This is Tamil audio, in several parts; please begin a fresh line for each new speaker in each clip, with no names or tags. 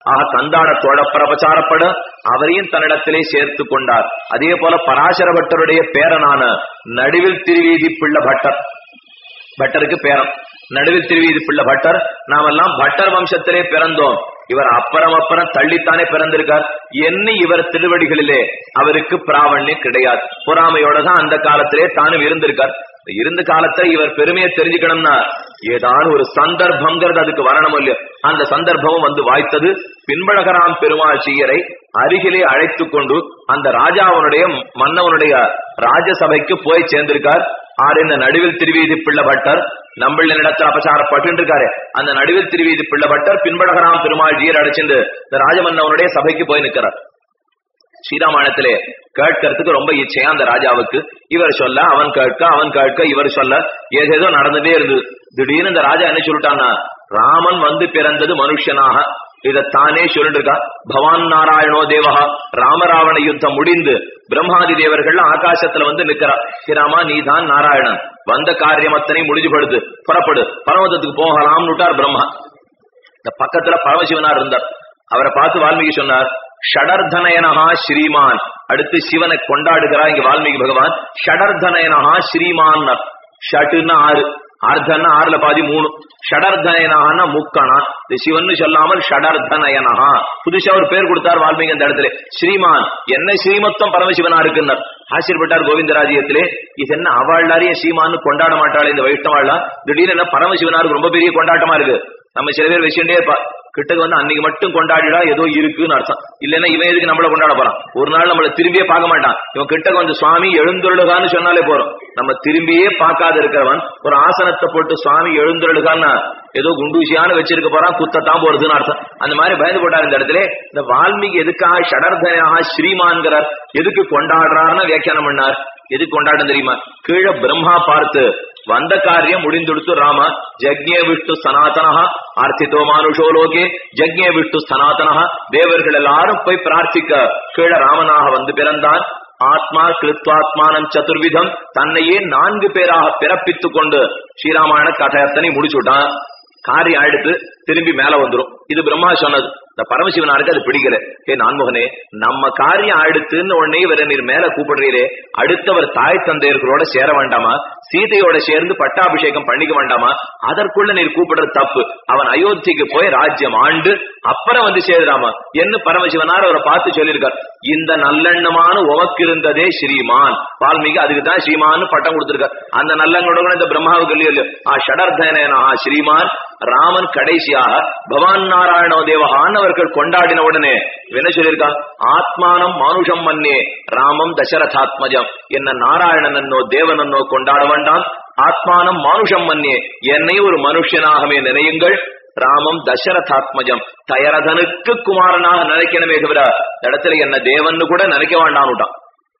ஆக கந்தாட தோழ பிரபச்சாரப்பட அவரையும் தன்னிடத்திலே சேர்த்து கொண்டார் அதே போல பராசர பட்டருடைய பேரனான நடுவில் திருவீதி பிள்ள பட்டர் பட்டருக்கு பேரன் நடுவில் திருவீதி பிள்ளை பட்டர் நாமெல்லாம் பட்டர் வம்சத்திலே பிறந்தோம் இவர் அப்புறம் அப்புறம் தள்ளித்தானே பிறந்திருக்கார் என்ன இவர் திருவடிகளிலே அவருக்கு பிராவண்யம் கிடையாது பொறாமையோட தான் அந்த காலத்திலே தானும் இருந்திருக்கார் இருந்த காலத்துல இவர் பெருமையை தெரிஞ்சுக்கணும்னா ஏதாவது ஒரு சந்தர்ப்பங்கிறது அதுக்கு வரணும் இல்லையோ அந்த சந்தர்ப்பமும் வந்து வாய்த்தது பின்பழகராம் பெருமாள் சீயரை அருகிலே அழைத்து கொண்டு அந்த ராஜாவனுடைய மன்னவனுடைய ராஜசபைக்கு போய் சேர்ந்திருக்கார் ஆறு இந்த நடுவில் திருவீதி பிள்ளை பட்டர் நம்மள இடத்துல அபசாரப்பட்டு இருக்காரு அந்த நடுவில் திருவீதி பிள்ளை பட்டர் பின்பழகராம் பெருமாள் ஜீர் அடைச்சிருந்து இந்த ராஜமன்னவனுடைய சபைக்கு போய் நிற்கிறார் ஸ்ரீராமாயணத்திலே கேட்கறதுக்கு ரொம்ப இச்சையா அந்த ராஜாவுக்கு இவர் சொல்ல அவன் கேட்க அவன் கேட்க இவர் சொல்ல ஏதேதோ நடந்துட்டே இருந்தது திடீர்னு இந்த ராஜா என்ன சொல்லிட்டான்னா ராமன் வந்து பிறந்தது மனுஷனாக இத தானே சொல்லிட்டு இருக்கா பவான் நாராயணோ தேவஹா ராமராவண யுத்தம் முடிந்து பிரம்மாதி தேவர்கள் ஆகாசத்துல வந்து நிக்கிறா ஸ்ரீராமா நீதான் நாராயணன் வந்த காரியம் அத்தனை முடிஞ்சு படுது புறப்படு பரமதத்துக்கு போகலாம்னு விட்டார் பிரம்மா இந்த பக்கத்துல பரமசிவனார் இருந்தார் அவரை பார்த்து வால்மீகி சொன்னார் ஷடர்தனயனஹா ஸ்ரீமான் அடுத்து சிவனை கொண்டாடுகிறார் இங்க வால்மீகி பகவான் ஷடர்தனயனஹா ஸ்ரீமான் ஷட்டுன்னா ஆறு அர்த்தன்னா ஆறுல பாதி மூணு ஷடர்தனயனஹான்னா முக்கணா இது சிவன் சொல்லாமல் ஷடர்தனயனஹா புதுசா ஒரு பேர் கொடுத்தார் வால்மீகி அந்த இடத்துல ஸ்ரீமான் என்ன ஸ்ரீமத்தம் பரமசிவனா இருக்குன்னார் ஆசீர்பட்டார் கோவிந்தராஜ்யத்திலே இது என்ன அவள்லாரையும் ஸ்ரீமான்னு கொண்டாட மாட்டாளே இந்த வைஷ்ணவாள்லாம் திடீர்னு என்ன பரமசிவனாருக்கு ரொம்ப பெரிய கொண்டாட்டமா இருக்கு நம்ம சில பேர் விஷயண்டே இருப்பா கிட்டக்கு வந்து அன்னைக்கு மட்டும் கொண்டாடிடா ஏதோ இருக்குன்னு அர்த்தம் இல்லைன்னா இவன் எதுக்கு நம்மள கொண்டாட போறான் ஒரு நாள் நம்மள திரும்பியே பார்க்க மாட்டான் இவன் கிட்டக்கு வந்து சுவாமி எழுந்துருளுகான்னு சொன்னாலே போறோம் நம்ம திரும்பியே பார்க்காத இருக்கிறவன் ஒரு ஆசனத்தை போட்டு சுவாமி எழுந்துருளுகான்னு ஏதோ குண்டூசியான வச்சிருக்க போறான் குத்தத்தான் போறதுன்னு அர்த்தம் அந்த மாதிரி பயந்து போட்டார் இந்த இடத்துல இந்த வால்மீகி எதுக்காக ஷடர்தனாக ஸ்ரீமான்கிறார் எதுக்கு கொண்டாடுறாருன்னு வியாக்கியானம் பண்ணார் எதுக்கு கொண்டாடும் தெரியுமா கீழே பிரம்மா பார்த்து வந்த காரியம் முடிந்தெடுத்து ராம ஜக்ஞே விஷ்ணு சனாதனஹா ஆர்த்திதோ மானுஷோ லோகே ஜக்ஞே விஷ்ணு சனாதனஹா தேவர்கள் எல்லாரும் போய் பிரார்த்திக்க கீழே ராமனாக வந்து பிறந்தான் ஆத்மா கிருத்வாத்மானம் சதுர்விதம் தன்னையே நான்கு பேராக பிறப்பித்துக் கொண்டு ஸ்ரீராமாயண கதையத்தனை முடிச்சுட்டான் காரியம் ஆயிடுத்து திரும்பி மேல வந்துரும் இது பிரம்மா சொன்னது இந்த பரமசிவனாருக்கு அது பிடிக்கல ஏ நான்முகனே நம்ம காரியம் ஆயிடுத்துன்னு உடனே இவரை நீர் மேல கூப்பிடுறீரே அடுத்தவர் தாய் தந்தையர்களோட சேர வேண்டாமா சீதையோட சேர்ந்து பட்டாபிஷேகம் பண்ணிக்க வேண்டாமா அதற்குள்ள நீர் கூப்பிடுறது தப்பு அவன் அயோத்திக்கு போய் ராஜ்யம் ஆண்டு அப்புறம் வந்து சேருறாமா என்ன பரமசிவனார் அவரை பார்த்து சொல்லியிருக்கார் இந்த நல்லெண்ணமான உமக்கு இருந்ததே ஸ்ரீமான் வால்மீகி அதுக்கு தான் ஸ்ரீமான் பட்டம் கொடுத்திருக்கார் அந்த நல்லெண்ணோட கூட இந்த பிரம்மாவுக்கு இல்லையோ இல்லையோ ஆ ஷடர்தனா ஸ்ரீமான் ராமன் கடைசியாக பவான் நாராயணோ தேவகான் அவர்கள் கொண்டாடின உடனே என்ன சொல்லியிருக்கா ஆத்மானம் மானுஷம் மன்னே ராமம் தசரதாத்மஜம் என்ன நாராயணன் என்னோ தேவன் என்னோ கொண்டாட வேண்டாம் ஆத்மானம் மானுஷம் மன்னே என்னை ஒரு மனுஷனாகவே நினையுங்கள் ராமம் தசரதாத்மஜம் தயரதனுக்கு குமாரனாக நினைக்கணுமே தவிர இந்த இடத்துல என்ன தேவன்னு கூட நினைக்க வேண்டாம்னுட்டான்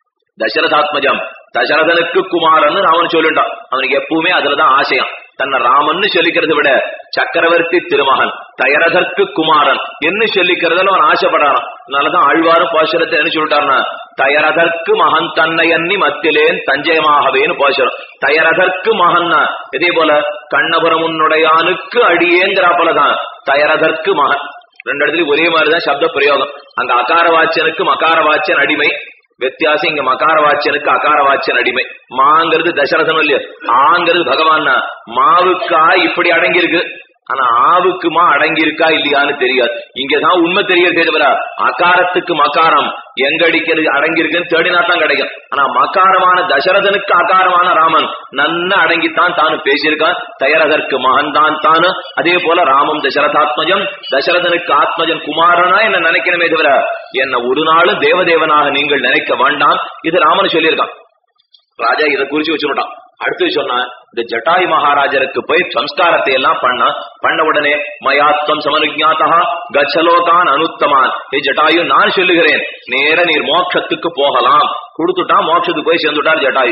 தசரதாத்மஜம் தசரதனுக்கு குமாரன்னு ராமன் சொல்லிட்டான் அவனுக்கு எப்பவுமே அதுலதான் ஆசையம் தன்னை ராமன்னு சொல்லிக்கிறத விட சக்கரவர்த்தி திருமகன் தயரதற்கு குமாரன் என்ன சொல்லிக்கிறதுல அவன் ஆசைப்படுறான் அதனாலதான் ஆழ்வாரும் பாசுரத்தை என்ன சொல்லிட்டாருன்னா தயரதற்கு மகன் தன்னை அன்னி மத்திலேன் தஞ்சயமாகவேன்னு பாசுரம் தயரதற்கு மகன்னா இதே போல கண்ணபுரம் உன்னுடையானுக்கு அடியேங்கிறாப்பலதான் தயரதற்கு மகன் ரெண்டு இடத்துலயும் ஒரே மாதிரிதான் சப்த பிரயோகம் அங்க அகார வாச்சனுக்கு மகார வாச்சன் அடிமை வித்தியாசம் இங்க மகார வாச்சனுக்கு அகார வாச்சன் அடிமை மாங்கிறது தசரதனும் இல்லையா ஆங்கிறது பகவான் மாவுக்கா இப்படி அடங்கி இருக்கு ஆனா ஆவுக்கு மா அடங்கி இருக்கா இல்லையான்னு தெரியாது இங்கதான் உண்மை தெரியறதே தவிர அகாரத்துக்கு மகாரம் எங்க அடிக்கிறது அடங்கி இருக்குன்னு தேடினா தான் கிடைக்கும் ஆனா மகாரமான தசரதனுக்கு அகாரமான ராமன் நன்ன அடங்கித்தான் தானு பேசியிருக்கான் தயரதற்கு மகன் தான் தானு அதே போல ராமம் தசரதாத்மஜம் தசரதனுக்கு ஆத்மஜன் குமாரனா என்ன நினைக்கணுமே தவிர என்ன ஒரு நாளும் தேவதேவனாக நீங்கள் நினைக்க வேண்டாம் இது ராமன் சொல்லியிருக்கான் ராஜா இதை குறிச்சு வச்சுட்டான் அடுத்து சொன்னா இந்த ஜட்டாயு மகாராஜருக்கு போய் சம்ஸ்காரத்தை எல்லாம் பண்ண பண்ண உடனே மயாத்வம் சமனுஜாத்தா கச்சலோகான் அனுத்தமான் ஏ ஜட்டாயு நான் சொல்லுகிறேன் நேர நீர் மோட்சத்துக்கு போகலாம் கொடுத்துட்டா மோட்சத்துக்கு போய் சேர்ந்துட்டார் ஜட்டாயு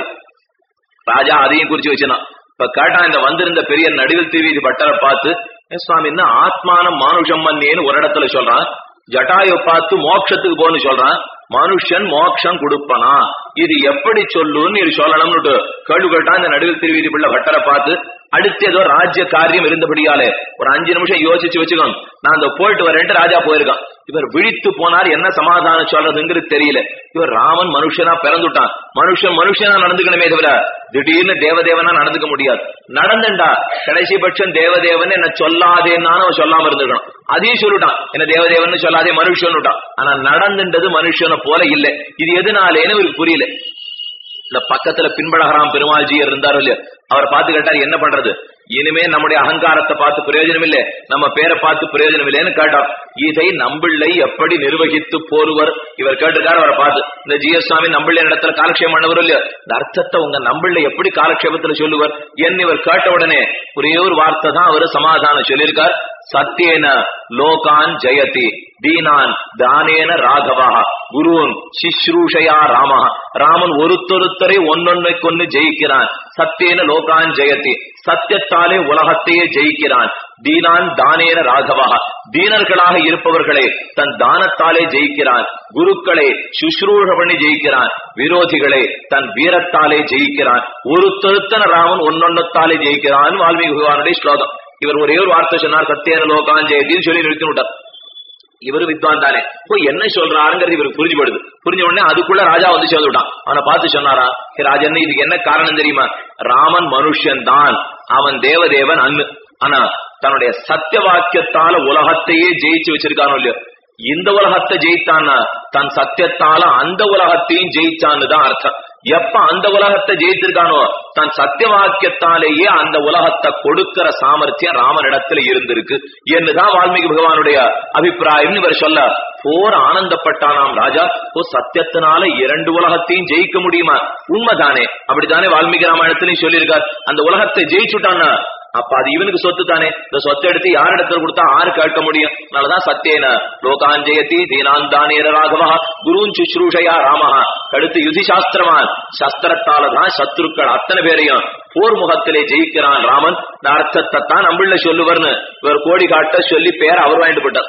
ராஜா அதையும் குறிச்சு வச்சுனா இப்ப கேட்டா இந்த வந்திருந்த பெரிய நடுவில் திருவீதி பட்டரை பார்த்து "ஏ சுவாமி என்ன ஆத்மானம் மானுஷம் மன்னேன்னு ஒரு இடத்துல சொல்றான் ஜட்டாயை பார்த்து மோட்சத்துக்கு போன்னு சொல்றான் மனுஷன் மோட்சம் கொடுப்பனா இது எப்படி சொல்லுன்னு இது சொல்லணும்னு கேள்வி கேட்டா இந்த நடுவில் திருவீதி பிள்ளை பட்டரை பார்த்து அடுத்து ஏதோ ராஜ்ய காரியம் இருந்தபடியாலே ஒரு அஞ்சு நிமிஷம் யோசிச்சு வச்சுக்கோங்க நான் அந்த போயிட்டு வரேன்ட்டு ராஜா போயிருக்கான் இவர் விழித்து போனார் என்ன சமாதானம் சொல்றதுங்கிறது தெரியல இவர் ராமன் மனுஷனா பிறந்துட்டான் மனுஷன் மனுஷனா நடந்துக்கணுமே தவிர திடீர்னு தேவதேவனா நடந்துக்க முடியாது நடந்துண்டா கடைசி பட்சம் தேவதேவன் என்ன சொல்லாதேன்னு அவன் சொல்லாம இருந்திருக்கணும் அதையும் சொல்லிட்டான் என்ன தேவதேவன் சொல்லாதே மனுஷன் ஆனா நடந்துன்றது மனுஷனை போல இல்லை இது எதுனாலேன்னு இவருக்கு புரியல இந்த பக்கத்துல பின்பழகராம் பெருமாள்ஜி இருந்தாரோ இல்லையோ அவர் பார்த்து கேட்டார் என்ன பண்றது இனிமே நம்முடைய அகங்காரத்தை பார்த்து பிரயோஜனம் இல்லை நம்ம பேரை பார்த்து பிரயோஜனம் இல்லைன்னு கேட்டார் இதை நம்பிள்ளை எப்படி நிர்வகித்து போருவர் இவர் கேட்டிருக்காரு அவரை பார்த்து இந்த ஜிஎஸ் சுவாமி நம்பிள்ளை இடத்துல காலக்ஷேபம் பண்ணவர் இல்லையோ இந்த அர்த்தத்தை உங்க நம்பிள்ளை எப்படி காலக்ஷேபத்துல சொல்லுவர் என் இவர் கேட்ட உடனே ஒரே ஒரு வார்த்தை தான் அவர் சமாதானம் சொல்லியிருக்கார் சத்தியேன லோகான் ஜெயதி தீனான் தானேன ராகவா குருன் சிஸ்ரூஷயா ராம ராமன் ஒருத்தொருத்தரை ஒன்னொன்னை கொண்டு ஜெயிக்கிறான் சத்தியேன லோகான் ஜெயதி சத்தியத்தாலே உலகத்தையே ஜெயிக்கிறான் தீனான் தானேன ராகவா தீனர்களாக இருப்பவர்களை தன் தானத்தாலே ஜெயிக்கிறான் குருக்களை சுஷ்ரூஷ பண்ணி ஜெயிக்கிறான் விரோதிகளை தன் வீரத்தாலே ஜெயிக்கிறான் ஒருத்தொருத்தன ராமன் ஒன்னொன்னத்தாலே ஜெயிக்கிறான் வால்மீகி பகவானுடைய ஸ்லோகம் இவர் ஒரே ஒரு வார்த்தை சொன்னார் சத்தியன லோகான் ஜெயதின்னு சொல்லி நிறுத்தி விட்டார் இவரு வித்வான் தானே இப்போ என்ன சொல்றாருங்கிறது இவருக்கு புரிஞ்சுபடுது புரிஞ்ச உடனே அதுக்குள்ள ராஜா வந்து சேர்ந்து விட்டான் அவனை பார்த்து சொன்னாரா "ஹே ராஜன் இதுக்கு என்ன காரணம் தெரியுமா ராமன் மனுஷன் தான் அவன் தேவதேவன் அன்னு ஆனா தன்னுடைய சத்திய வாக்கியத்தால உலகத்தையே ஜெயிச்சு வச்சிருக்கானோ இல்லையோ இந்த உலகத்தை ஜெயித்தான்னா தன் சத்தியத்தால அந்த உலகத்தையும் ஜெயிச்சான்னு தான் அர்த்தம் எப்ப அந்த உலகத்தை ஜெயித்திருக்கானோ தன் சத்திய வாக்கியத்தாலேயே அந்த உலகத்தை கொடுக்கிற சாமர்த்தியம் ராமனிடத்துல இருந்திருக்கு என்னதான் வால்மீகி பகவானுடைய அபிப்பிராயம் இவர் சொல்ல போர் ஆனந்தப்பட்டானாம் ராஜா ஓ சத்தியத்தினால இரண்டு உலகத்தையும் ஜெயிக்க முடியுமா உண்மைதானே அப்படித்தானே வால்மீகி ராமாயணத்திலையும் சொல்லியிருக்கார் அந்த உலகத்தை ஜெயிச்சுட்டான்னா அப்ப அது இவனுக்கு சொத்து தானே இந்த சொத்தை எடுத்து யார் இடத்துல கொடுத்தா ஆறு கேட்க முடியும் அதனாலதான் சத்தியேன லோகாஞ்சயதி தீனாந்தானேன ராகவா குருன் சுஷ்ரூஷயா ராமஹா அடுத்து யுதி சாஸ்திரமான் சஸ்திரத்தால தான் சத்ருக்கள் அத்தனை பேரையும் போர் முகத்திலே ஜெயிக்கிறான் ராமன் இந்த அர்த்தத்தை தான் நம்மள சொல்லுவர்னு இவர் கோடி காட்ட சொல்லி பேர் அவர் வாங்கிட்டு போட்டார்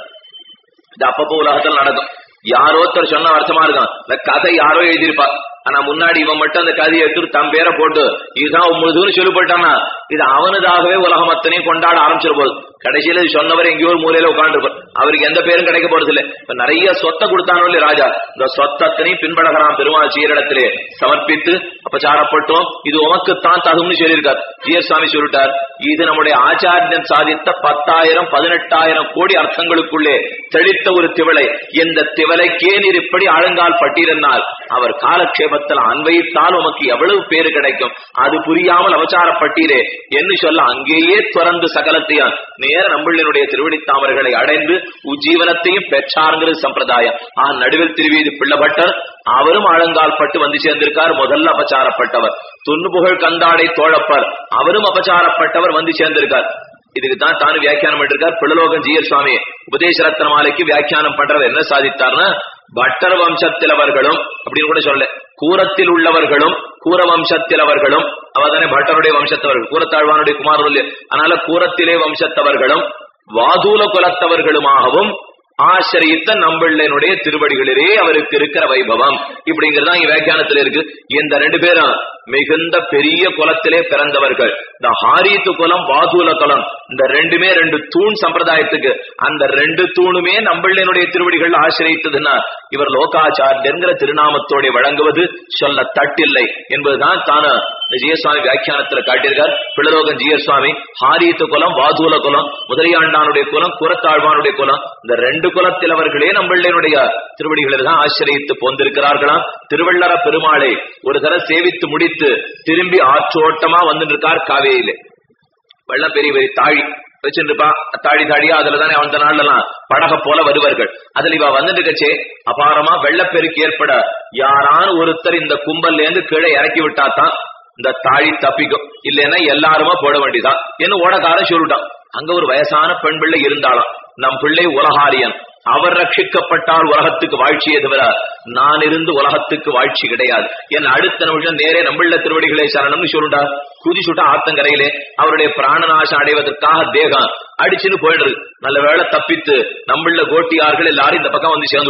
இது அப்பப்போ உலகத்துல நடக்கும் யாரோ ஒருத்தர் சொன்ன அர்த்தமா இருக்கும் இந்த கதை யாரோ எழுதியிருப்பா ஆனா முன்னாடி இவன் மட்டும் அந்த கதையை எடுத்து தன் பேரை போட்டு இதுதான் முழுதுன்னு சொல்லி போயிட்டான்னா இது அவனதாகவே உலகம் அத்தனையும் கொண்டாட ஆரம்பிச்சிட போகுது கடைசியில இது சொன்னவர் எங்கேயோ ஒரு மூலையில உட்காந்துருப்பார் அவருக்கு எந்த பேரும் கிடைக்க போறது இல்ல இப்ப நிறைய சொத்தை கொடுத்தானோ இல்லையா ராஜா இந்த சொத்தத்தனையும் பின்படகலாம் பெருமாள் சீரிடத்திலே சமர்ப்பித்து அபச்சாரப்பட்டோம் இது உமக்குத்தான் தகும்னு சொல்லியிருக்கார் ஜிஎஸ் சுவாமி சொல்லிட்டார் இது நம்முடைய ஆச்சாரியன் சாதித்த பத்தாயிரம் பதினெட்டாயிரம் கோடி அர்த்தங்களுக்குள்ளே தெளித்த ஒரு திவளை இந்த திவலைக்கே நீர் இப்படி ஆழங்கால் பட்டிருந்தால் அவர் காலக்ஷேபத்தில் அன்வைத்தால் உமக்கு எவ்வளவு பேரு கிடைக்கும் அது புரியாமல் அவசாரப்பட்டீரே என்று சொல்ல அங்கேயே துறந்து சகலத்தையும் நேர நம்பிள்ளினுடைய திருவடித்தாமர்களை அடைந்து உஜ்ஜீவனத்தையும் பெற்றாருங்கிறது சம்பிரதாயம் ஆ நடுவில் திருவீதி பிள்ளப்பட்டர் அவரும் ஆழங்கால் பட்டு வந்து சேர்ந்திருக்கார் முதல்ல அபச்சாரப்பட்டவர் துன்னுபுகழ் கந்தாடை தோழப்பர் அவரும் அபச்சாரப்பட்டவர் வந்து சேர்ந்திருக்கார் இதுக்கு தான் தானு வியாக்கியானம் பண்ணிருக்கார் பிள்ளலோகம் ஜீயர் சுவாமி உபதேச ரத்ன மாலைக்கு வியாக்கியானம் பண்றவர் என்ன சாதித்தார்னா பட்டர் வம்சத்திலவர்களும் அப்படின்னு கூட சொல்ல கூரத்தில் உள்ளவர்களும் கூர வம்சத்திலவர்களும் அவதானே பட்டருடைய வம்சத்தவர்கள் கூரத்தாழ்வானுடைய குமாரர்கள் அதனால கூரத்திலே வம்சத்தவர்களும் வாதூல குலத்தவர்களுமாகவும் ஆசிரியத்த நம்பிள்ளனுடைய திருவடிகளிலே அவருக்கு இருக்கிற வைபவம் இப்படிங்கிறது தான் இங்க வியாக்கியானத்துல இருக்கு இந்த ரெண்டு பேரும் மிகுந்த பெரிய குலத்திலே பிறந்தவர்கள் இந்த ஹாரீத்து குலம் வாதூல குலம் இந்த ரெண்டுமே ரெண்டு தூண் சம்பிரதாயத்துக்கு அந்த ரெண்டு தூணுமே நம்பிள்ளனுடைய திருவடிகள் ஆசிரியத்ததுன்னா இவர் லோகாச்சாரியங்கிற திருநாமத்தோட வழங்குவது சொல்ல தட்டில்லை என்பதுதான் தான ஜியசுவாமி வியாக்கியானத்துல காட்டியிருக்கார் பிள்ளலோகன் ஜியசுவாமி ஹாரீத்து குலம் வாதூல குலம் முதலியாண்டானுடைய குலம் குரத்தாழ்வானுடைய குலம் இந்த ரெண்டு குலத்திலவர்களே நம்பிள்ளனுடைய திருவடிகளில் தான் ஆசிரியத்து போந்திருக்கிறார்களாம் திருவள்ளர பெருமாளை ஒரு தர சேவித்து முடித்து திரும்பி ஆற்றோட்டமா வந்துட்டு இருக்கார் காவேரியிலே வெள்ளம் பெரிய பெரிய தாழி வச்சுருப்பா தாடி தாடியா அதுல தானே அந்த நாள்ல எல்லாம் படக போல வருவார்கள் அதுல இவ வந்துட்டு இருக்கச்சே அபாரமா வெள்ளப்பெருக்கு ஏற்பட யாரான ஒருத்தர் இந்த கும்பல்ல இருந்து கீழே இறக்கி விட்டா தான் இந்த தாழி தப்பிக்கும் இல்லைன்னா எல்லாருமா போட வேண்டியதான் என்ன ஓடக்காரன் சொல்லிட்டான் அங்க ஒரு வயசான பெண் பிள்ளை இருந்தாலும் நம் பிள்ளை உலகாரியன் அவர் ரட்சிக்கப்பட்டால் உலகத்துக்கு வாழ்ச்சியே தவிர நான் இருந்து உலகத்துக்கு வாழ்ச்சி கிடையாது என் அடுத்த நிமிஷம் நேரே நம்பிள்ள திருவடிகளே சரணம்னு சொல்லுடா குதி சுட்டா ஆத்தங்கரையிலே அவருடைய பிராணநாசம் அடைவதற்காக தேகம் அடிச்சுன்னு போயிடுறது நல்ல வேளை தப்பித்து நம்மள கோட்டியார்கள் எல்லாரும் இந்த பக்கம் வந்து சேர்ந்துட்டா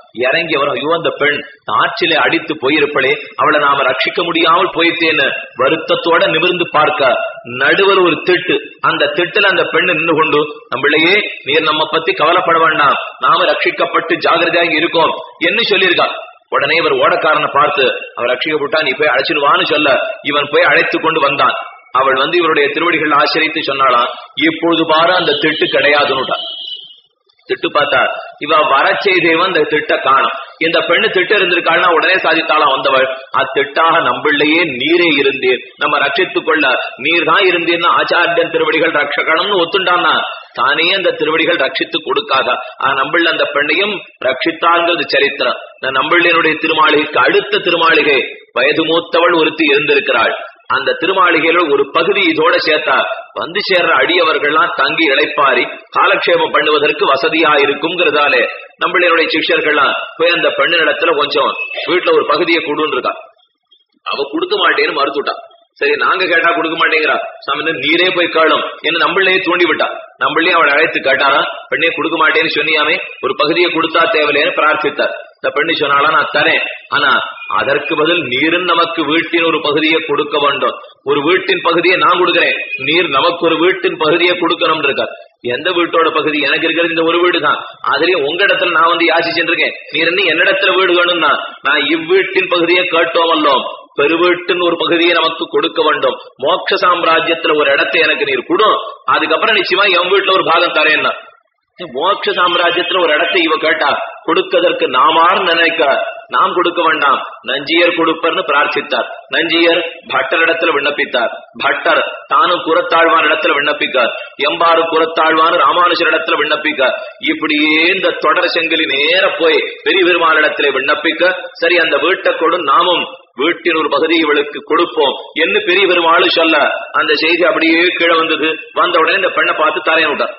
இறங்கி அவர் ஐயோ அந்த பெண் ஆற்றிலே அடித்து போயிருப்பளே அவளை நாம ரட்சிக்க முடியாமல் போயிட்டேன்னு வருத்தத்தோட நிமிர்ந்து பார்க்க நடுவர் ஒரு திட்டு அந்த திட்டுல அந்த பெண்ணு நின்று கொண்டு நம்மளையே நீர் நம்ம பத்தி கவலைப்பட வேண்டாம் நாம ரட்சிக்கப்பட்டு ஜாகிரதையாக இருக்கோம் என்று சொல்லியிருக்கா உடனே இவர் ஓடக்காரனை பார்த்து அவர் ரட்சிக்கப்பட்டா நீ போய் அழைச்சிடுவான்னு சொல்ல இவன் போய் அழைத்து கொண்டு வந்தான் அவள் வந்து இவருடைய திருவடிகள் ஆசிரியத்து சொன்னாலாம் இப்பொழுது பாரு அந்த திட்டு கிடையாதுன்னுட்டா திட்டு பார்த்தா இவ வர செய்தேவன் அந்த திட்ட காணும் இந்த பெண்ணு திட்டு இருந்திருக்காள்னா உடனே சாதித்தாளாம் வந்தவள் அத்திட்டாக நம்மளையே நீரே இருந்தீர் நம்ம ரட்சித்துக் கொள்ள நீர் தான் இருந்தீர்னு ஆச்சாரியன் திருவடிகள் ரட்சகணம்னு ஒத்துண்டான்னா தானே அந்த திருவடிகள் ரட்சித்து கொடுக்காதா ஆனா நம்மள அந்த பெண்ணையும் ரட்சித்தாங்கிறது சரித்திரம் இந்த நம்பிள்ளையனுடைய திருமாளிகைக்கு அடுத்த திருமாளிகை வயது மூத்தவள் ஒருத்தி இருந்திருக்கிறாள் அந்த திருமாளிகையில ஒரு பகுதி இதோட சேர்த்தா வந்து சேர்ற அடியவர்கள்லாம் தங்கி இளைப்பாரி காலக்ஷேபம் பண்ணுவதற்கு வசதியா இருக்குங்கிறதாலே நம்மளுடைய சிஷ்யர்கள்லாம் போய் அந்த பெண்ணிடத்துல கொஞ்சம் வீட்டுல ஒரு பகுதியை கொடுன்னு இருக்கா அவ கொடுக்க மாட்டேன்னு மறுத்துட்டா சரி நாங்க கேட்டா கொடுக்க மாட்டேங்கிறா சாமி நீரே போய் கேளும் என்ன நம்மளையே தூண்டி விட்டா நம்மளையும் அவளை அழைத்து கேட்டாரா பெண்ணே கொடுக்க மாட்டேன்னு சொன்னியாமே ஒரு பகுதியை கொடுத்தா தேவையில்லைன்னு பிரார்த்தித்தார் இந்த பெண்ணு சொன்னாலும் நான் தரேன் ஆனா அதற்கு பதில் நீரும் நமக்கு வீட்டின் ஒரு பகுதியை கொடுக்க வேண்டும் ஒரு வீட்டின் பகுதியை நான் கொடுக்கிறேன் நீர் நமக்கு ஒரு வீட்டின் பகுதியை கொடுக்கணும் இருக்கார் எந்த வீட்டோட பகுதி எனக்கு இருக்கிறது இந்த ஒரு வீடு தான் அதுலயும் உங்க இடத்துல நான் வந்து யாசிச்சுட்டு இருக்கேன் நீர் என்ன என்னிடத்துல வீடு வேணும்னா நான் இவ்வீட்டின் பகுதியை கேட்டோம் அல்லோம் பெருவீட்டின் ஒரு பகுதியை நமக்கு கொடுக்க வேண்டும் மோட்ச சாம்ராஜ்யத்துல ஒரு இடத்தை எனக்கு நீர் கொடும் அதுக்கப்புறம் நிச்சயமா என் வீட்டுல ஒரு பாகம் தரேன்னா மோட்ச சாம்ராஜ்யத்துல ஒரு இடத்தை இவ கேட்டா கொடுக்கதற்கு நாமார் நினைக்க நாம் கொடுக்க வேண்டாம் நஞ்சியர் கொடுப்பர்னு பிரார்த்தித்தார் நஞ்சியர் பட்டர் இடத்துல விண்ணப்பித்தார் பட்டர் தானும் குரத்தாழ்வான் இடத்துல விண்ணப்பிக்கார் எம்பாறு குரத்தாழ்வான் ராமானுஜர் இடத்துல விண்ணப்பிக்க இப்படியே இந்த தொடர் செங்கலி நேர போய் பெரிய பெருமாள் இடத்துல விண்ணப்பிக்க சரி அந்த வீட்டை கொடு நாமும் வீட்டின் ஒரு பகுதியை இவளுக்கு கொடுப்போம் என்று பெரிய பெருமாள் சொல்ல அந்த செய்தி அப்படியே கீழே வந்தது வந்த உடனே இந்த பெண்ணை பார்த்து தரையன் விட்டார்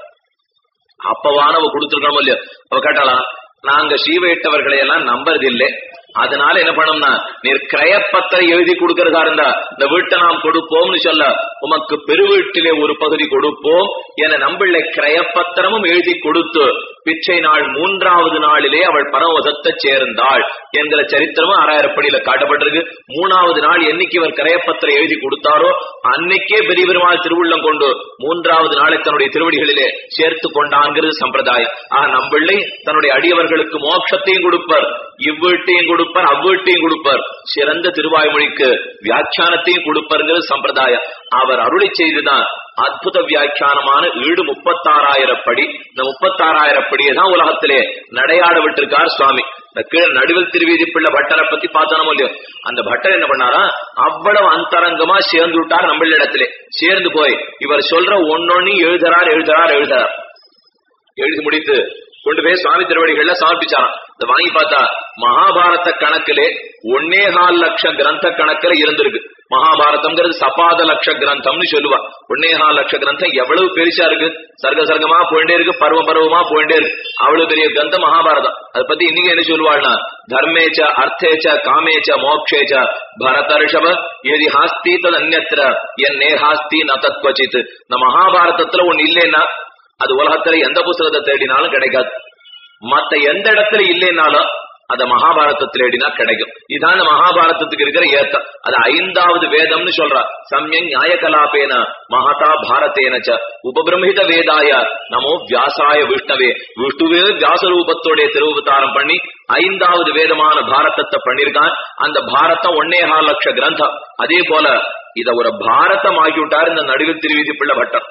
அப்பவான அவ கொடுத்துருக்கணும் இல்லையா அவ கேட்டாலாம் நாங்க சீவையிட்டவர்களை எல்லாம் நம்புறதில்லை அதனால என்ன பண்ணோம்னா நீர் கிரயப்பத்திரம் எழுதி கொடுக்கறதா இருந்தா இந்த வீட்டை நாம் கொடுப்போம்னு சொல்ல உமக்கு பெருவீட்டிலே ஒரு பகுதி கொடுப்போம் என நம்பிள்ளை கிரயப்பத்திரமும் எழுதி கொடுத்து பிச்சை நாள் மூன்றாவது நாளிலே அவள் பரவசத்தை சேர்ந்தாள் என்கிற சரித்திரமும் ஆறாயிரப்படியில காட்டப்பட்டிருக்கு மூணாவது நாள் என்னைக்கு இவர் கிரயப்பத்திரம் எழுதி கொடுத்தாரோ அன்னைக்கே பெரிய பெருமாள் திருவுள்ளம் கொண்டு மூன்றாவது நாளை தன்னுடைய திருவடிகளிலே சேர்த்து கொண்டாங்கிறது சம்பிரதாயம் ஆக நம்பிள்ளை தன்னுடைய அடியவர்களுக்கு மோட்சத்தையும் கொடுப்பார் இவ்வீட்டையும் கொடுப்பார் அவ்வீட்டையும் கொடுப்பார் சிறந்த திருவாய்மொழிக்கு வியாக்கியானத்தையும் கொடுப்பாருங்கிறது சம்பிரதாயம் அவர் அருளி செய்துதான் அற்புத வியாக்கியானமான ஈடு முப்பத்தாறாயிரம் படி இந்த முப்பத்தாறாயிரம் படியை தான் உலகத்திலே நடையாட விட்டிருக்கார் சுவாமி இந்த கீழே நடுவில் திருவீதி பிள்ளை பட்டரை பத்தி பார்த்தோம் இல்லையோ அந்த பட்டர் என்ன பண்ணாரா அவ்வளவு அந்தரங்கமா சேர்ந்து விட்டார் நம்மள இடத்துல சேர்ந்து போய் இவர் சொல்ற ஒன்னொன்னு எழுதுறார் எழுதுறார் எழுதுறார் எழுதி முடித்து கொண்டு போய் சுவாமி திருவடிகள்ல சமர்ப்பிச்சாராம் இதை வாங்கி பார்த்தா மகாபாரத கணக்கிலே ஒன்னே கால் லட்ச கிரந்த கணக்குல இருந்திருக்கு மகாபாரதம்ங்கிறது சபாத லட்ச கிரந்தம்னு சொல்லுவா ஒன்னே கால் லட்ச கிரந்தம் எவ்வளவு பெருசா இருக்கு சர்க்க சர்க்கமா போயிட்டே இருக்கு பருவ பருவமா போயிட்டே இருக்கு அவ்வளவு பெரிய கிரந்தம் மகாபாரதம் அதை பத்தி இன்னைக்கு என்ன சொல்லுவாள்னா தர்மேச்ச அர்த்தேச்ச காமேச்ச மோக்ஷேச்ச பரதர்ஷப எதி ஹாஸ்தி தது அந்நத்திர என் நேஹாஸ்தி ந தத்வச்சித் இந்த மகாபாரதத்துல ஒண்ணு இல்லைன்னா அது உலகத்துல எந்த புத்தகத்தை தேடினாலும் கிடைக்காது மத்த எந்த இடத்துல இல்லைனாலும் அத மகாபாரதத்தில் தேடினா கிடைக்கும் இதான் இந்த மகாபாரதத்துக்கு இருக்கிற ஏத்தம் அது ஐந்தாவது வேதம்னு சொல்றா சமயங் நியாயகலாபேன மகதா பாரதேனச்ச உபபிரமித வேதாய நமோ வியாசாய விஷ்ணவே விஷ்ணுவே வியாச ரூபத்தோடைய திருவுத்தாரம் பண்ணி ஐந்தாவது வேதமான பாரதத்தை பண்ணிருக்கான் அந்த பாரதம் ஒன்னேகால் லட்ச கிரந்தம் அதே போல இத ஒரு பாரதம் ஆக்கி விட்டார் இந்த நடுவில் திருவீதி பிள்ளை பட்டம்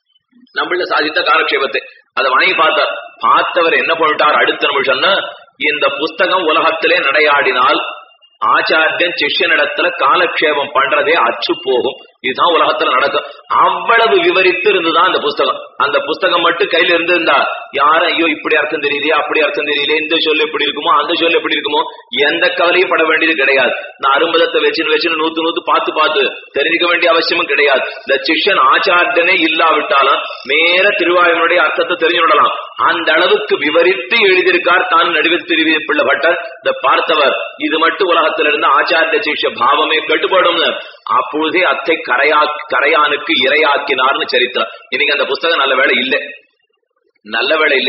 நம்மள சாதித்த காலக்ஷேபத்தை அதை வாங்கி பார்த்தார் பார்த்தவர் என்ன பண்ணிட்டார் அடுத்த நிமிஷம்னா இந்த புஸ்தகம் உலகத்திலே நடையாடினால் ஆச்சாரியன் சிஷ்யனிடத்துல காலக்ஷேபம் பண்றதே அச்சு போகும் இதுதான் உலகத்துல நடக்கும் அவ்வளவு விவரித்து இருந்துதான் அந்த புஸ்தகம் அந்த புஸ்தகம் மட்டும் கையில இருந்திருந்தா யாரும் ஐயோ இப்படி அர்த்தம் தெரியலையே அப்படி அர்த்தம் தெரியலையே இந்த சொல்லு எப்படி இருக்குமோ அந்த சொல்லு எப்படி இருக்குமோ எந்த கவலையும் பட வேண்டியது கிடையாது நான் அரும்பதத்தை வச்சுன்னு வச்சுன்னு நூத்து நூத்து பார்த்து பார்த்து தெரிஞ்சுக்க வேண்டிய அவசியமும் கிடையாது இந்த சிஷ்யன் ஆச்சாரியனே இல்லாவிட்டாலும் நேர திருவாயுனுடைய அர்த்தத்தை தெரிஞ்சு விடலாம் அந்த அளவுக்கு விவரித்து எழுதியிருக்கார் தான் நடுவில் திருவி பிள்ளை பட்டர் இந்த பார்த்தவர் இது மட்டும் உலகத்துல இருந்து ஆச்சாரிய சிஷ்ய பாவமே கட்டுப்படும் அப்பொழுதே அத்தை கரையா கரையானுக்கு இரையாக்கினார்னு சரித்திரம் இன்னைக்கு அந்த புஸ்தகம் நல்ல வேலை இல்லை நல்ல வேலை இல்ல இல்ல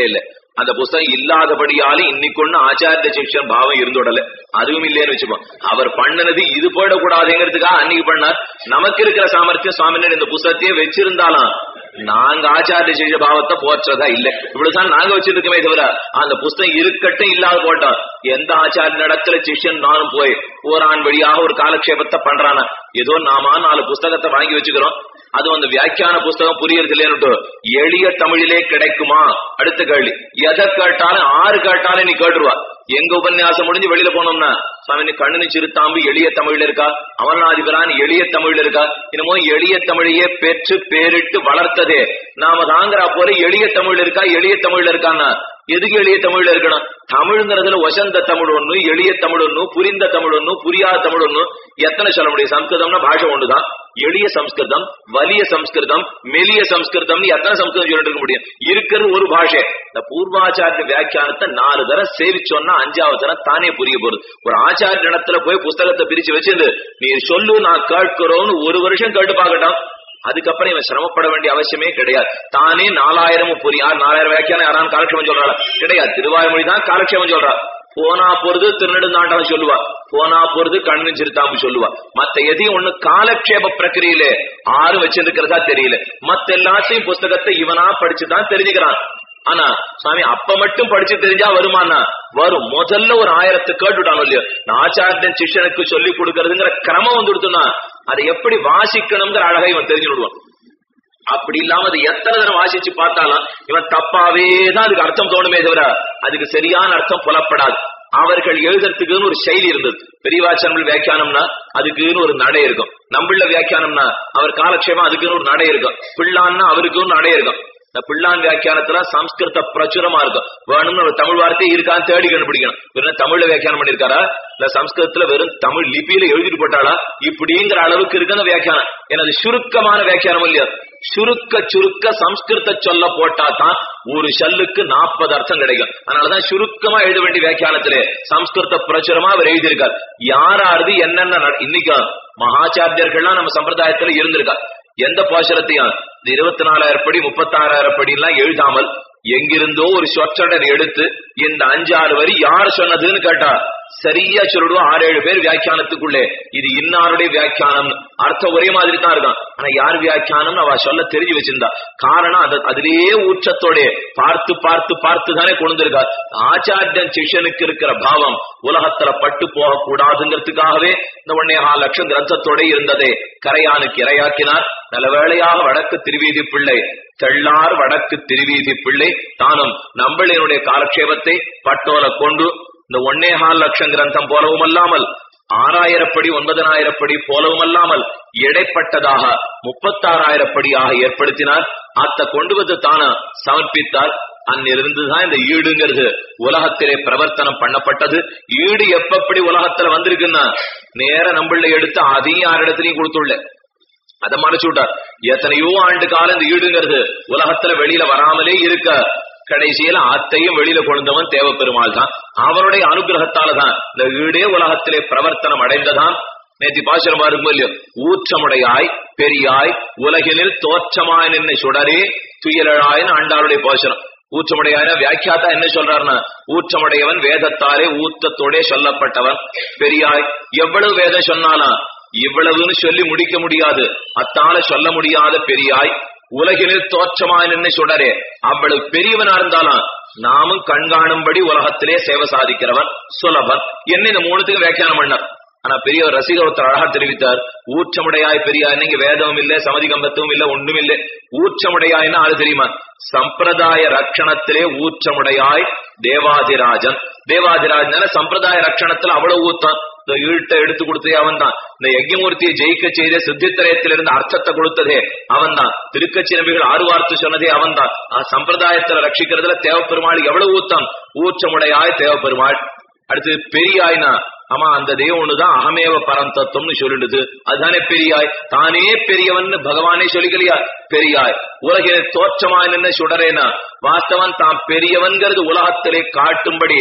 அந்த புஸ்தகம் இல்லாதபடியாலும் இன்னைக்கு ஒண்ணு ஆச்சாரிய சிக்ஷன் பாவம் இருந்துடல அதுவும் இல்லைன்னு வச்சுப்போம் அவர் பண்ணினது இது போயிடக்கூடாதுங்கிறதுக்காக அன்னைக்கு பண்ணார் நமக்கு இருக்கிற சாமர்த்தியம் சுவாமினர் இந்த புஸ்தகத்தையே வச்சிருந்தாலும் நாங்க ஆச்சாரிய சிக்ஷ பாவத்தை போற்றதா இல்ல இவ்வளவுதான் நாங்க வச்சிருக்கோமே தவிர அந்த புஸ்தகம் இருக்கட்டும் இல்லாத போட்டோம் எந்த ஆச்சாரிய இடத்துல சிஷ்யன் நானும் போய் ஓரான் வழியாக ஒரு காலக்ஷேபத்தை பண்றானா ஏதோ நாம நாலு புஸ்தகத்தை வாங்கி வச்சுக்கிறோம் அது அந்த வியாக்கியான புஸ்தகம் புரியறது இல்லைன்னு எளிய தமிழிலே கிடைக்குமா அடுத்த கேள்வி எதை கேட்டாலும் ஆறு கேட்டாலும் நீ கேட்டுருவா எங்க உபன்யாசம் முடிஞ்சு வெளியில போனோம்னா சாமி நீ கண்ணு சிறுத்தாம்பு எளிய தமிழ்ல இருக்கா அமர்நாதிபரான் எளிய தமிழ்ல இருக்கா என்னமோ எளிய தமிழையே பெற்று பேரிட்டு வளர்த்ததே நாம தாங்கிற போல எளிய தமிழ் இருக்கா எளிய தமிழ்ல இருக்கான்னா எதுக்கு எளிய தமிழ்ல இருக்கணும் தமிழ்ங்கிறதுல வசந்த தமிழ் ஒண்ணு எளிய தமிழ் ஒண்ணு புரிந்த தமிழ் ஒண்ணு புரியாத தமிழ் ஒண்ணு எத்தனை சொல்ல முடியும் சம்ஸ்கிருதம்னா பாஷை ஒண்ணுதான் எளிய சம்ஸ்கிருதம் வலிய சம்ஸ்கிருதம் மெலிய சம்ஸ்கிருதம் எத்தனை சம்ஸ்கிருதம் சொல்லிட்டு இருக்க முடியும் இருக்கிறது ஒரு பாஷை இந்த பூர்வாச்சாரிய வியாக்கியானத்தை நாலு தரம் சேவிச்சோன்னா அஞ்சாவது தரம் தானே புரிய போறது ஒரு ஆச்சாரிய இடத்துல போய் புஸ்தகத்தை பிரிச்சு வச்சிருந்து நீ சொல்லு நான் கேட்கிறோம்னு ஒரு வருஷம் கேட்டு பார்க்கட்டும் அதுக்கப்புறம் இவன் சிரமப்பட வேண்டிய அவசியமே கிடையாது தானே நாலாயிரமும் புரியா நாலாயிரம் வியாக்கியானம் யாராலும் காலக்ஷேபம் சொல்றாள் கிடையாது திருவாய்மொழி தான் காலக்ஷேபம் சொல்றா போனா போறது திருநெடுந்தாண்டவன் சொல்லுவா போனா போறது கண்ணு சிறுத்தாம்பு சொல்லுவா மத்த எதையும் ஒண்ணு காலக்ஷேப பிரக்கிரியில ஆறு வச்சிருக்கிறதா தெரியல மத்த எல்லாத்தையும் புஸ்தகத்தை இவனா படிச்சுதான் தெரிஞ்சுக்கிறான் ஆனா சுவாமி அப்ப மட்டும் படிச்சு தெரிஞ்சா வருமானா வரும் முதல்ல ஒரு ஆயிரத்து கேட்டுட்டானோ இல்லையோ ஆச்சாரியன் சிஷ்யனுக்கு சொல்லி கொடுக்கறதுங்கிற கிரமம் வந்துடுத்துனா அதை எப்படி வாசிக்கணுங்கிற அழகை இவன் தெரிஞ்சு விடுவான் அப்படி இல்லாம அது எத்தனை தடவை வாசிச்சு பார்த்தாலும் இவன் தப்பாவே தான் அதுக்கு அர்த்தம் தோணுமே தவிர அதுக்கு சரியான அர்த்தம் புலப்படாது அவர்கள் எழுதுறதுக்குன்னு ஒரு செயலி இருந்தது பெரியவாச்சனங்கள் வியாக்கியானம்னா அதுக்குன்னு ஒரு நடை இருக்கும் நம்பிள்ள வியாக்கியானம்னா அவர் காலக்ஷேபம் அதுக்குன்னு ஒரு நடை இருக்கும் பிள்ளான்னா அவருக்குன்னு நடை இருக்கும் இந்த பிள்ளான் வியாக்கியானத்துல சம்ஸ்கிருத பிரச்சுரமா இருக்கும் வேணும்னு ஒரு தமிழ் வார்த்தை இருக்கான்னு தேடி கண்டுபிடிக்கணும் வெறும் தமிழ்ல வியாக்கியானம் பண்ணிருக்காரா இல்ல சம்ஸ்கிருதத்துல வெறும் தமிழ் லிபியில எழுதிட்டு போட்டாளா இப்படிங்கிற அளவுக்கு இருக்குன்னு வியாக்கியானம் எனது சுருக்கமான வியாக்கியானம் இல்லையா சுருக்க சுருக்க சம்ஸ்கிருத சொல்ல போட்டா தான் ஒரு ஷல்லுக்கு நாற்பது அர்த்தம் கிடைக்கும் அதனாலதான் சுருக்கமா எழுத வேண்டிய வியாக்கியானத்திலே சம்ஸ்கிருத பிரச்சுரமா அவர் எழுதியிருக்கார் யாராருது என்னென்ன இன்னைக்கு மகாச்சாரியர்கள்லாம் நம்ம சம்பிரதாயத்துல இருந்திருக்கா எந்த பாசுரத்தையும் இந்த இருபத்தி நாலாயிரம் படி முப்பத்தாறாயிரம் படி எல்லாம் எழுதாமல் எங்கிருந்தோ ஒரு சொற்றடர் எடுத்து இந்த அஞ்சாறு வரி யார் சொன்னதுன்னு கேட்டா சரியா சொல்லிடுவோம் ஆறு ஏழு பேர் வியாக்கியானத்துக்குள்ளே இது இன்னாருடைய வியாக்கியானம் அர்த்தம் ஒரே மாதிரி தான் இருக்கும் ஆனா யார் வியாக்கியானம் அவ சொல்ல தெரிஞ்சு வச்சிருந்தா காரணம் அது அதிலேயே ஊற்றத்தோட பார்த்து பார்த்து பார்த்து தானே கொண்டிருக்கார் ஆச்சாரியன் சிஷ்யனுக்கு இருக்கிற பாவம் உலகத்துல பட்டு போக கூடாதுங்கிறதுக்காகவே இந்த ஒன்னே ஆ லட்சம் கிரந்தத்தோட இருந்ததே கரையானுக்கு இரையாக்கினார் நல்லவேளையாக வடக்கு திருவீதி பிள்ளை தெள்ளார் வடக்கு திருவீதி பிள்ளை தானும் நம்பளினுடைய காலக்ஷேபத்தை பட்டோல கொண்டு இந்த ஒன்னேகால் லட்சம் கிரந்தம் போலவும் அல்லாமல் ஆறாயிரப்படி ஒன்பதனாயிரப்படி போலவும் அல்லாமல் இடைப்பட்டதாக முப்பத்தாறாயிரப்படியாக ஏற்படுத்தினார் அத்த கொண்டு வந்து தான சமர்ப்பித்தார் அன்னிருந்துதான் இந்த ஈடுங்கிறது உலகத்திலே பிரவர்த்தனம் பண்ணப்பட்டது ஈடு எப்பப்படி உலகத்துல வந்திருக்குன்னா நேர நம்மள எடுத்து அதையும் யாரிடத்திலையும் கொடுத்துள்ள அதை மறைச்சு விட்டார் எத்தனையோ ஆண்டு காலம் இந்த ஈடுங்கிறது உலகத்துல வெளியில வராமலே இருக்க கடைசியில அத்தையும் வெளியில கொண்டவன் தேவ பெருமாள் தான் அவனுடைய அனுகிரகத்தால தான் இந்த ஈடே உலகத்திலே பிரவர்த்தனம் அடைந்ததான் நேத்தி பாசுரமா இருக்கும் இல்லையோ ஊற்றமுடையாய் பெரியாய் உலகினில் தோற்றமாய் நின்று சுடரே துயிலழாயின்னு ஆண்டாளுடைய பாசுரம் ஊற்றமுடையான வியாக்கியாத்தா என்ன சொல்றாருன்னா ஊற்றமுடையவன் வேதத்தாலே ஊத்தத்தோட சொல்லப்பட்டவன் பெரியாய் எவ்வளவு வேதம் சொன்னாலும் இவ்வளவுன்னு சொல்லி முடிக்க முடியாது அத்தால சொல்ல முடியாத பெரியாய் உலகினில் தோற்றமாய் நின்று சுடரே அவ்வளவு பெரியவனா இருந்தாலும் நாமும் கண்காணும்படி உலகத்திலே சேவை சாதிக்கிறவன் சுலபன் என்ன இந்த மூணுத்துக்கு வியாக்கியானம் பண்ணார் ஆனா பெரியவர் ரசிக ஒருத்தர் அழகா தெரிவித்தார் ஊற்றமுடையாய் பெரியாய் நீங்க வேதமும் இல்ல சமதி கம்பத்தும் இல்ல ஒன்றும் இல்ல ஊற்றமுடையாய்னா அது தெரியுமா சம்பிரதாய ரட்சணத்திலே ஊற்றமுடையாய் தேவாதிராஜன் தேவாதிராஜனால சம்பிரதாய ரட்சணத்துல அவ்வளவு ஊத்தம் இந்த ஈட்டை எடுத்து கொடுத்ததே அவன் தான் இந்த யஜ்யமூர்த்தியை ஜெயிக்க செய்த சித்தித்திரயத்திலிருந்து அர்த்தத்தை கொடுத்ததே அவன் தான் திருக்கச்சி நபிகள் ஆறு வார்த்தை சொன்னதே அவன் தான் சம்பிரதாயத்துல ரட்சிக்கிறதுல தேவப்பெருமாள் எவ்வளவு ஊத்தம் ஊற்றமுடையாய் தேவப்பெருமாள் அடுத்து பெரியாய்னா ஆமா அந்த தெய்வம் ஒண்ணுதான் அகமேவ பரம் தத்துவம்னு சொல்லிடுது அதுதானே பெரியாய் தானே பெரியவன் பகவானே சொல்லிக்கலையா பெரியாய் உலகில தோற்றமாய் நின்று சுடரேனா வாஸ்தவன் தாம் பெரியவன்கிறது உலகத்திலே காட்டும்படி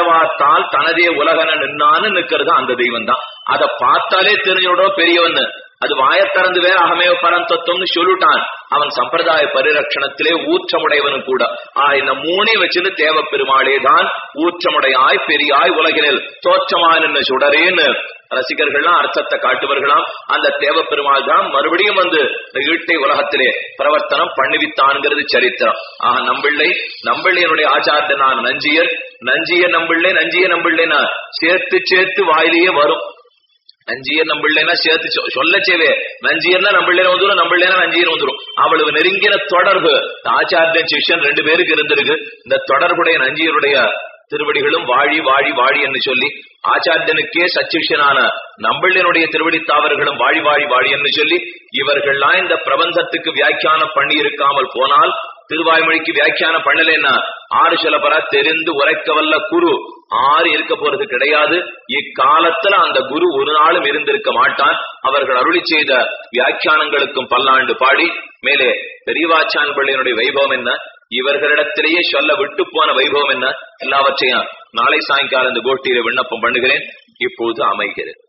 கண்டவாத்தால் தனதே உலகன நின்னான்னு நிக்கிறது அந்த தெய்வம் தான் அதை பார்த்தாலே தெரிஞ்சுடோ பெரியவன் அது வாயத் வேற அகமேவ பரந்தத்துவம்னு சொல்லிட்டான் அவன் சம்பிரதாய பரிரட்சணத்திலே ஊற்றமுடையவனும் கூட ஆ இந்த மூணை வச்சுன்னு தேவ பெருமாளே தான் ஊற்றமுடையாய் பெரியாய் உலகினில் தோற்றமாய் நின்று சுடரேன்னு ரசிகர்கள்லாம் அர்த்தத்தை காட்டுவர்களாம் அந்த தேவ பெருமாள் தான் மறுபடியும் வந்து இந்த ஈட்டை உலகத்திலே பிரவர்த்தனம் பண்ணுவித்தான்கிறது சரித்திரம் ஆக நம்பிள்ளை நம்பிள்ளையனுடைய ஆச்சாரியனான நஞ்சியர் நஞ்சிய நம்பிள்ளை நஞ்சிய நம்பிள்ளைனா சேர்த்து சேர்த்து வாயிலேயே வரும் நஞ்சியர் நம்பிள்ளைனா சேர்த்து சொ- சொல்லச்சேவே நஞ்சியர்னா நம்பிள்ளைன வந்துடும் நம்பிள்ளைனா நஞ்சியர் வந்துடும் அவ்வளவு நெருங்கின தொடர்பு ஆச்சாரியன் சிஷ்யன் ரெண்டு பேருக்கு இருந்திருக்கு இந்த தொடர்புடைய நஞ்சியருடைய திருவடிகளும் வாழி வாழி வாழி என்று சொல்லி ஆச்சாரியனுக்கே சச்சிஷ்யனான நம்பிள்ளனுடைய திருவடி தாவர்களும் வாழி வாழி வாழி என்று சொல்லி இவர்கள்லாம் இந்த பிரபந்தத்துக்கு வியாக்கியானம் பண்ணி இருக்காமல் போனால் திருவாய்மொழிக்கு வியாக்கியானம் பண்ணலைன்னா ஆறு சொல்லப்பரா தெரிந்து உரைக்க வல்ல குரு ஆறு இருக்க போறது கிடையாது இக்காலத்துல அந்த குரு ஒரு நாளும் இருந்திருக்க மாட்டான் அவர்கள் அருளி செய்த வியாக்கியானங்களுக்கும் பல்லாண்டு பாடி மேலே பெரியவாச்சான் பிள்ளையினுடைய வைபவம் என்ன இவர்களிடத்திலேயே சொல்ல விட்டு போன வைபவம் என்ன எல்லாவற்றையும் நாளை சாயங்காலம் இந்த கோஷ்டியில விண்ணப்பம் பண்ணுகிறேன் இப்போது அமைகிறேன்